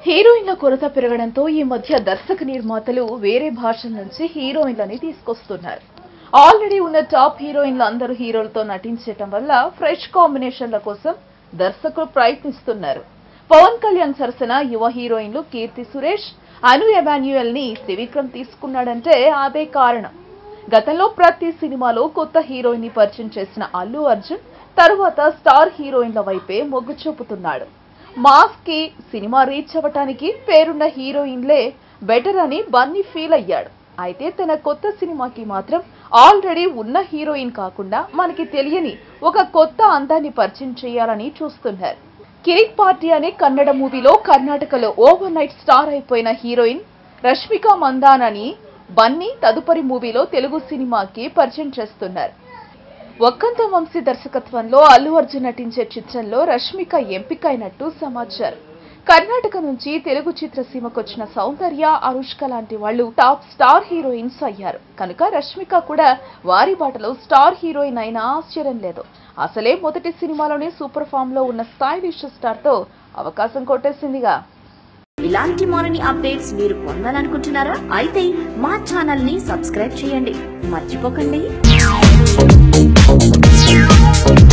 హీరోయిన్ల కొరత పెరగడంతో ఈ మధ్య దర్శక నిర్మాతలు వేరే భాషల నుంచి హీరోయిన్లని తీసుకొస్తున్నారు ఆల్రెడీ ఉన్న టాప్ హీరోయిన్లు అందరూ హీరోలతో నటించటం వల్ల ఫ్రెష్ కాంబినేషన్ల కోసం దర్శకులు ప్రయత్నిస్తున్నారు పవన్ కళ్యాణ్ సరసన యువ హీరోయిన్లు కీర్తి సురేష్ అను ఎమాన్యుయల్ ని త్రివిక్రమ్ తీసుకున్నాడంటే అదే కారణం గతంలో ప్రతి సినిమాలో కొత్త హీరోయిన్ ని పరిచయం చేసిన అల్లు అర్జున్ తరువాత స్టార్ హీరోయిన్ల వైపే మొగ్గు చూపుతున్నాడు మాస్ కి సినిమా రీచ్ అవ్వటానికి పేరున్న హీరోయిన్లే బెటర్ అని బన్నీ ఫీల్ అయ్యాడు అయితే తన కొత్త సినిమాకి మాత్రం ఆల్రెడీ ఉన్న హీరోయిన్ కాకుండా మనకి తెలియని ఒక కొత్త అందాన్ని పరిచయం చేయాలని చూస్తున్నారు కిరిక్ పార్టీ అనే కన్నడ మూవీలో కర్ణాటకలో ఓవర్ నైట్ స్టార్ అయిపోయిన హీరోయిన్ రష్మిక మందానని బన్నీ తదుపరి మూవీలో తెలుగు సినిమాకి పరిచయం చేస్తున్నారు ఒక్కంత వంశీ దర్శకత్వంలో అల్లు అర్జున్ నటించే చిత్రంలో రష్మిక ఎంపికైనట్టు సమాచారం కర్ణాటక నుంచి తెలుగు చిత్రసీమకొచ్చిన సౌందర్య అనుష్క లాంటి వాళ్ళు టాప్ స్టార్ హీరోయిన్స్ అయ్యారు కనుక రష్మిక కూడా వారి బాటలో స్టార్ హీరోయిన్ అయినా ఆశ్చర్యం లేదు అసలే మొదటి సినిమాలోనే సూపర్ ఫామ్ లో ఉన్న స్టైలిష్ స్టార్ తో అవకాశం కొట్టేసిందిగా ఇలాంటి మరిన్ని అప్డేట్స్ మీరు పొందాలనుకుంటున్నారా అయితే మా ఛానల్ ని సబ్స్క్రైబ్ చేయండి మర్చిపోకండి